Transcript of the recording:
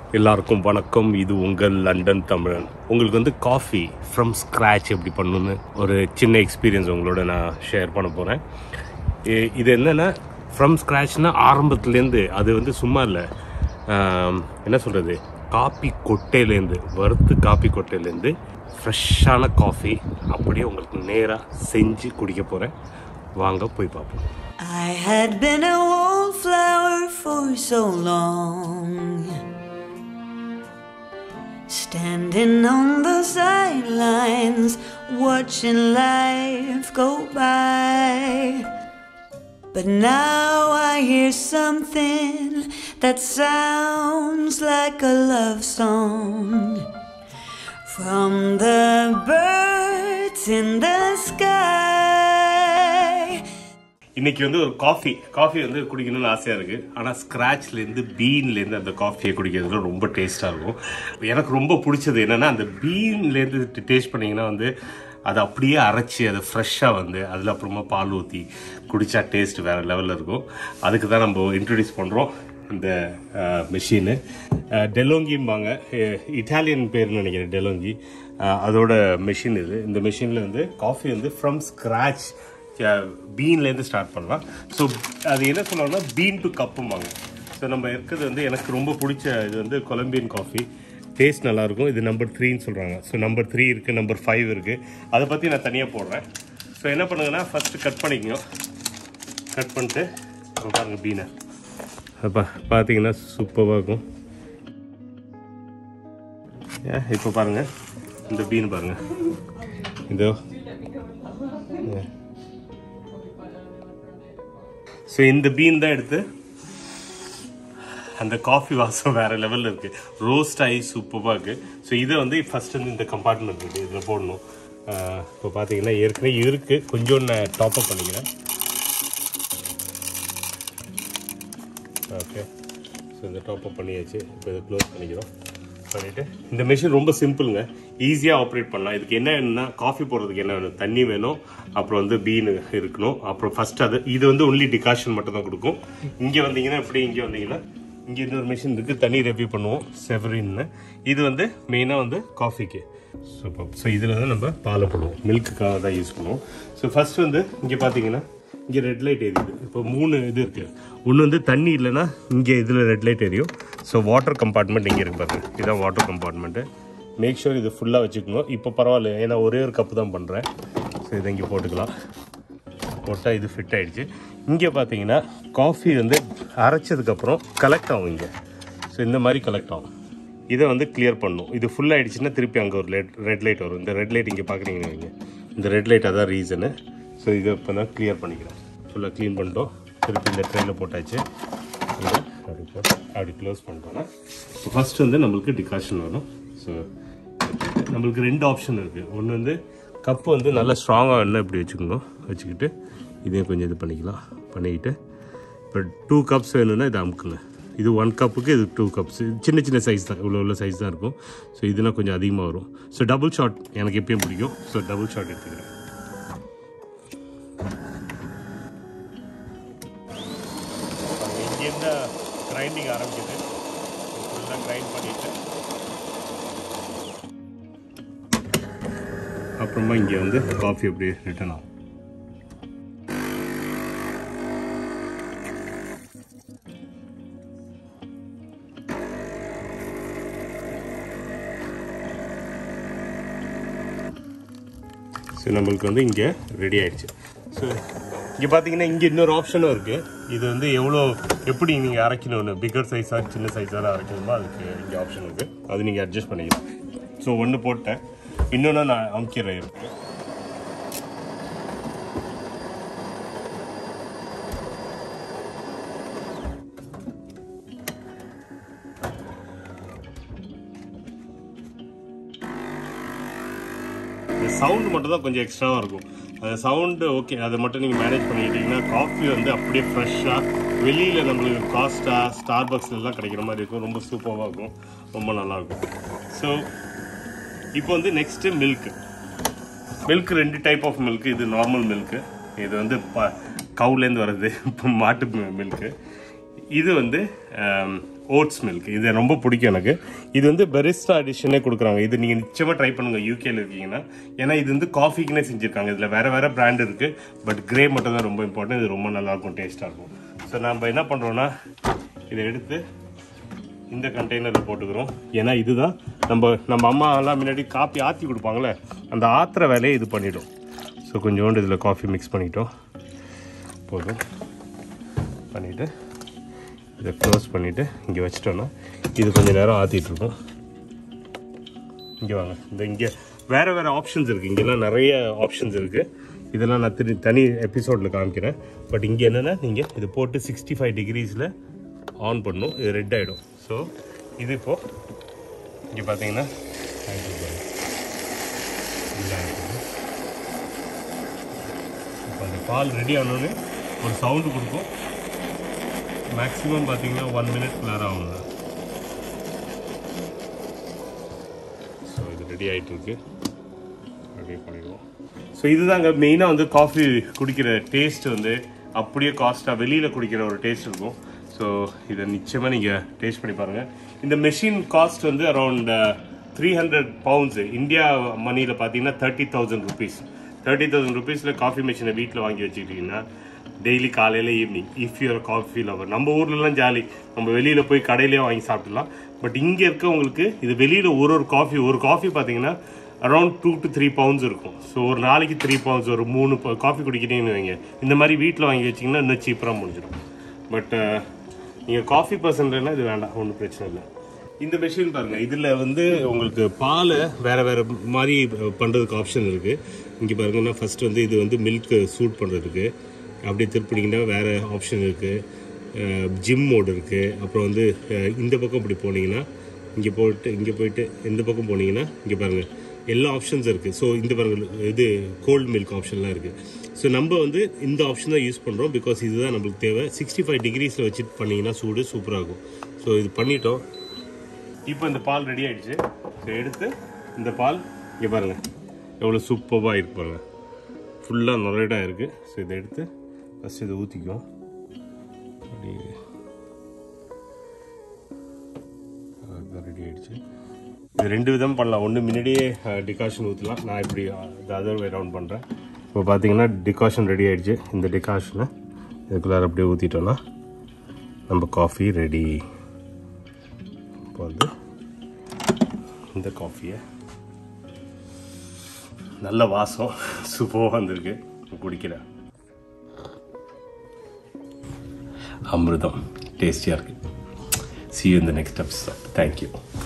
எல்லாருக்கும் வணக்கம் இது உங்கள் லண்டன் தமிழன் உங்களுக்கு வந்து காஃபி ஃப்ரம் ஸ்க்ராச் எப்படி பண்ணணும்னு ஒரு சின்ன எக்ஸ்பீரியன்ஸ் உங்களோட நான் ஷேர் பண்ண போகிறேன் இது என்னென்னா ஃப்ரம் ஸ்க்ராச்னா ஆரம்பத்துலேருந்து அது வந்து சும்மா இல்லை என்ன சொல்கிறது காப்பி கொட்டையிலேருந்து வறுத்து காப்பி கொட்டையிலேருந்து ஃப்ரெஷ்ஷான காஃபி அப்படியே உங்களுக்கு நேராக செஞ்சு குடிக்க போகிறேன் வாங்க போய் பார்ப்போம் I had been a wallflower for so long. Standing on the sidelines, watching life go by. But now I hear something that sounds like a love song. From the birds in the sky. இன்னைக்கு வந்து ஒரு coffee coffee வந்து குடிக்கணும்னு ஆசையாக இருக்குது ஆனால் ஸ்க்ராட்ச்லேருந்து பீன்லேருந்து அந்த காஃபியை குடிக்கிறதுல ரொம்ப டேஸ்ட்டாக இருக்கும் எனக்கு ரொம்ப பிடிச்சது என்னென்னா அந்த பீன்லேருந்து டேஸ்ட் பண்ணிங்கன்னா வந்து அதை அப்படியே அரைச்சி அதை ஃப்ரெஷ்ஷாக வந்து அதில் அப்புறமா பால் ஊற்றி குடித்தா டேஸ்ட் வேறு லெவலில் இருக்கும் அதுக்கு தான் நம்ம இன்ட்ரடியூஸ் பண்ணுறோம் இந்த மிஷினு டெலோங்கிம்பாங்க இட்டாலியன் பேர்னு நினைக்கிறேன் டெலோங்கி அஹ், அதோட மிஷின் இது இந்த மிஷினில் வந்து காஃபி வந்து ஃப்ரம் ஸ்க்ராச் பீன்லேருந்து ஸ்டார்ட் பண்ணலாம் ஸோ அது என்ன சொல்லுவாங்கன்னா பீன் டு கப்பும்பாங்க ஸோ நம்ம இருக்கிறது வந்து எனக்கு ரொம்ப பிடிச்ச இது வந்து கொலம்பியன் காஃபி டேஸ்ட் நல்லாயிருக்கும் இது நம்பர் த்ரீன்னு சொல்கிறாங்க ஸோ நம்பர் த்ரீ இருக்குது நம்பர் ஃபைவ் இருக்குது அதை பற்றி நான் தனியாக போடுறேன் ஸோ என்ன பண்ணுங்கன்னா ஃபஸ்ட்டு கட் பண்ணிக்கணும் கட் பண்ணிட்டு இப்போ பாருங்கள் பீனை அப்பா பார்த்தீங்கன்னா சூப்பராக இருக்கும் ஏன் இப்போ பாருங்கள் இந்த பீன் பாருங்கள் இதோ ஸோ இந்த பீன் தான் எடுத்து அந்த காஃபி வாசம் வேற லெவலில் இருக்கு ரோஸ்ட் ஆகி சூப்பராக இருக்கு ஸோ இதை வந்து ஃபர்ஸ்ட் வந்து இந்த கம்பார்ட்மெண்ட் இருக்கு இதில் போடணும் ஆஹ் இப்போ பார்த்தீங்கன்னா ஏற்கனவே இருக்கு கொஞ்சம் நான் டாப் அப் பண்ணிக்கிறேன் ஓகே ஸோ இந்த டாப் அப் பண்ணியாச்சு இப்போ இதை க்ளோஸ் பண்ணிக்கிறோம் பண்ணிட்டு இந்த மிஷின் ரொம்ப சிம்பிளுங்க ஈஸியாக ஆப்ரேட் பண்ணலாம் இதுக்கு என்ன வேணும்னா காஃபி போடுறதுக்கு என்ன வேணும் தண்ணி வேணும் அப்புறம் வந்து பீன் இருக்கணும் அப்புறம் ஃபர்ஸ்ட் அது இது வந்து ஒன்லி டிகாஷன் மட்டும் தான் கொடுக்கும் இங்கே வந்தீங்கன்னா எப்படி இங்கே வந்தீங்கன்னா இங்கே இன்னொரு மிஷின் இருக்கு தண்ணி ரெவ்யூ பண்ணுவோம் செவரின்னு இது வந்து மெயினாக வந்து காஃபிக்கு சூப்பர் ஸோ இதில் வந்து நம்ம பாலை போடுவோம் மில்க்குக்காக தான் யூஸ் பண்ணுவோம் ஸோ ஃபர்ஸ்ட் வந்து இங்கே பார்த்தீங்கன்னா இங்கே ரெட் லைட் எரியுது இப்போ மூணு இது இருக்கு ஒன்று வந்து தண்ணி இல்லைன்னா இங்கே இதில் ரெட் லைட் எரியும் ஸோ வாட்டர் கம்பார்ட்மெண்ட் இங்கே இருக்கு பாருங்க இதுதான் வாட்டர் கம்பார்ட்மெண்ட்டு மேக் ஷூர் இது ஃபுல்லாக வச்சுக்கணும் இப்போ பரவாயில்ல ஏன்னா ஒரே ஒரு கப்பு தான் பண்ணுறேன் ஸோ இதை இங்கே போட்டுக்கலாம் போட்டால் இது ஃபிட் ஆயிடுச்சு இங்கே பார்த்தீங்கன்னா காஃபி வந்து அரைச்சதுக்கப்புறம் கலெக்ட் ஆகும் இங்கே ஸோ இந்த மாதிரி கலெக்ட் ஆகும் இதை வந்து கிளியர் பண்ணும் இது ஃபுல் ஆயிடுச்சுன்னா திருப்பி அங்கே ஒரு லைட் ரெட் லைட் வரும் இந்த ரெட் லைட் இங்கே பார்க்குறீங்கன்னு வைங்க இந்த ரெட் லைட் அதான் ரீசனு ஸோ இதை இப்போ தான் கிளியர் பண்ணிக்கிறேன் ஃபுல்லாக க்ளீன் பண்ணிட்டோம் திருப்பி இந்த ட்ரெயினில் போட்டாச்சு இதை அப்படி போட்டு அப்படி க்ளோஸ் பண்ணிட்டோம்னா இப்போ ஃபஸ்ட்டு வந்து நம்மளுக்கு டிகாஷன் வரும் ஸோ நம்மளுக்கு ரெண்டு ஆப்ஷன் இருக்குது ஒன்று வந்து கப்பு வந்து நல்லா ஸ்ட்ராங்காக எண்ணெய் இப்படி வச்சுக்கணும் வச்சுக்கிட்டு இதையும் கொஞ்சம் இது பண்ணிக்கலாம் பண்ணிக்கிட்டு இப்போ டூ கப்ஸ் வேணும்னா இதை அமுக்குங்க இது ஒன் கப்புக்கு இது டூ கப்ஸ் சின்ன சின்ன சைஸ் தான் இவ்வளோ உள்ள சைஸ் தான் இருக்கும் ஸோ இதெல்லாம் கொஞ்சம் அதிகமாக வரும் ஸோ டபுள் ஷாட் எனக்கு எப்பயும் பிடிக்கும் ஸோ டபுள் ஷாட் எடுத்துக்கிறேன் இங்கேருந்து கிரைண்டிங் ஆரம்பிக்குது ஃபுல்லாக கிரைண்ட் பண்ணிட்டு அப்புறமா இங்கே வந்து காஃபி அப்படியே ரிட்டர்ன் ஆகும் ஸோ நம்மளுக்கு வந்து இங்கே ரெடி ஆயிடுச்சு ஸோ இங்கே பார்த்தீங்கன்னா இங்கே இன்னொரு ஆப்ஷனும் இருக்குது இது வந்து எவ்வளோ எப்படி நீங்கள் அரைக்கணும்னு பிக்கர் சைஸாக சின்ன சைஸாக அரைக்கணுமோ அதுக்கு இங்கே ஆப்ஷன் இருக்குது அது நீங்கள் அட்ஜஸ்ட் பண்ணிக்கலாம் ஸோ ஒன்று போட்டேன் இன்னொன்று நான் அமுக்கிறேன் இருக்கு இந்த சவுண்டு மட்டும் தான் கொஞ்சம் எக்ஸ்ட்ராவாக இருக்கும் அந்த சவுண்டு ஓகே அதை மட்டும் நீங்கள் மேனேஜ் பண்ணிக்கிட்டீங்கன்னா காஃபி வந்து அப்படியே ஃப்ரெஷ்ஷாக வெளியில் நம்மளுக்கு காஸ்ட்டாக ஸ்டார் எல்லாம் கிடைக்கிற மாதிரி இருக்கும் ரொம்ப சூப்பராக இருக்கும் ரொம்ப நல்லாயிருக்கும் ஸோ இப்போ வந்து நெக்ஸ்ட்டு மில்க்கு மில்க் ரெண்டு டைப் ஆஃப் மில்க் இது நார்மல் மில்க்கு இது வந்து ப கவுலேருந்து வர்றது இப்போ மாட்டு மில்க்கு இது வந்து ஓட்ஸ் மில்க் இது ரொம்ப பிடிக்கும் எனக்கு இது வந்து பெரிஸ்டா அடிஷனே கொடுக்குறாங்க இது நீங்கள் நிச்சயமாக ட்ரை பண்ணுங்கள் யூகேல இருக்கீங்கன்னா ஏன்னா இது வந்து காஃபிக்குனே செஞ்சுருக்காங்க இதில் வேறு வேறு பிராண்ட் இருக்குது பட் கிரே மட்டும் தான் ரொம்ப இம்பார்ட்டன்ட் இது ரொம்ப நல்லாயிருக்கும் டேஸ்ட்டாக இருக்கும் ஸோ நம்ம என்ன பண்ணுறோன்னா இதை எடுத்து இந்த கண்டெய்னரில் போட்டுக்கிறோம் ஏன்னா இதுதான் நம்ம நம்ம அம்மா எல்லாம் முன்னாடி காப்பி ஆற்றி கொடுப்பாங்களே அந்த ஆத்துற வேலையை இது பண்ணிடும் ஸோ கொஞ்சோண்டு இதில் காஃபி மிக்ஸ் பண்ணிட்டோம் போதும் பண்ணிவிட்டு இதை க்ளோஸ் பண்ணிவிட்டு இங்கே வச்சிட்டோன்னா இது கொஞ்சம் நேரம் ஆற்றிட்டு இருக்கும் இங்கே வாங்க இந்த இங்கே வேறு வேறு ஆப்ஷன்ஸ் இருக்குது இங்கெல்லாம் நிறைய ஆப்ஷன்ஸ் இருக்குது இதெல்லாம் நான் திரு தனி எபிசோடில் காமிக்கிறேன் பட் இங்கே என்னென்னா நீங்கள் இது போட்டு சிக்ஸ்டி ஃபைவ் டிகிரிஸில் ஆன் பண்ணணும் இது ரெட் ஆகிடும் ஸோ இது இப்போது இங்கே பார்த்தீங்கன்னா ஆயிட்டு பாருங்க. இதுல ஆயிட்டு. இப்போ அந்த பால் ரெடி ஆனோடனே ஒரு சவுண்டு கொடுக்கும் மேக்ஸிமம் பார்த்தீங்கன்னா ஒன் மினிட் நேரம் ஆகுங்க ஸோ இது ரெடி ஆகிட்டு இருக்கு அப்படியே பண்ணிடுவோம் ஸோ இதுதாங்க மெயினாக வந்து காஃபி குடிக்கிற டேஸ்ட் வந்து அப்படியே காஸ்ட்டாக வெளியில் குடிக்கிற ஒரு டேஸ்ட் இருக்கும் ஸோ இதை நிச்சயமாக நீங்கள் டேஸ்ட் பண்ணி பாருங்கள் இந்த மெஷின் காஸ்ட் வந்து around three hundred pounds India மணியில் பார்த்தீங்கன்னா thirty thousand rupees thirty thousand ருபீஸில் காஃபி மிஷினை வீட்டில் வாங்கி வச்சுக்கிட்டிங்கன்னா டெய்லி காலையில் evening if your coffee lover நம்ம ஊர்லலாம் ஜாலி நம்ம வெளியில் போய் கடையிலேயே வாங்கி சாப்பிடலாம் பட் இங்கே இருக்கவங்களுக்கு இது வெளியில் ஒரு ஒரு காஃபி ஒரு காஃபி பார்த்தீங்கன்னா around two to three pounds இருக்கும் ஸோ ஒரு நாளைக்கு த்ரீ பவுண்ட்ஸ் ஒரு மூணு காஃபி குடிக்கிறீங்கன்னு வைங்க இந்த மாதிரி வீட்டில் வாங்கி வச்சிங்கன்னா இன்னும் சீப்பராக முடிஞ்சிடும் பட் நீங்கள் காஃபி பர்சன்ட்னா இது வேண்டாம் ஒன்றும் பிரச்சனை இல்லை இந்த மெஷின் பாருங்க இதில் வந்து உங்களுக்கு பாலை வேற வேற மாதிரி பண்ணுறதுக்கு ஆப்ஷன் இருக்கு இங்கே பாருங்கன்னா ஃபர்ஸ்ட் வந்து இது வந்து மில்க் சூட் பண்ணுறதுக்கு அப்படியே திருப்பினீங்கன்னா வேற ஆப்ஷன் இருக்கு ஜிம் மோட் இருக்கு அப்புறம் வந்து அஹ், இந்த பக்கம் இப்படி போனீங்கன்னா இங்கே போயிட்டு இங்கே போயிட்டு இந்த பக்கம் போனீங்கன்னா இங்கே பாருங்க எல்லா ஆப்ஷன்ஸ் இருக்குது ஸோ இந்த பாருங்க இது கோல்ட் மில்க் ஆப்ஷன்லாம் இருக்குது ஸோ நம்ம வந்து இந்த ஆப்ஷன் தான் யூஸ் பண்ணுறோம் பிகாஸ் இதுதான் நம்மளுக்கு தேவை சிக்ஸ்டி ஃபைவ் டிகிரிஸில் வச்சுட்டு பண்ணிங்கன்னா சூடு சூப்பராக இருக்கும் ஸோ இது பண்ணிட்டோம் இப்போ இந்த பால் ரெடி ஆயிடுச்சு ஸோ எடுத்து இந்த பால் இங்கே பாருங்க எவ்வளோ சூப்பராக இருக்கு பாருங்க ஃபுல்லாக நுரைடாக இருக்குது ஸோ இதை எடுத்து ஃபஸ்ட் இதை ஊற்றிக்குவோம் அப்படி ரெடி ஆயிடுச்சு இது ரெண்டு விதம் பண்ணலாம் ஒன்று முன்னாடியே டிகாஷன் ஊற்றலாம் நான் இப்படி த அதர் வே ரவுண்ட் பண்ணுறேன் இப்போ பார்த்தீங்கன்னா டிகாஷன் ரெடி ஆயிடுச்சு இந்த டிகாஷனை இதுக்குள்ளார அப்படியே ஊற்றிட்டோன்னா நம்ம காஃபி ரெடி இப்போ வந்து இந்த காஃபியை நல்ல வாசம் சூப்பராக வந்திருக்கு குடிக்கிறேன் அமிர்தம் டேஸ்டியாக இருக்கு see you in the next episode thank you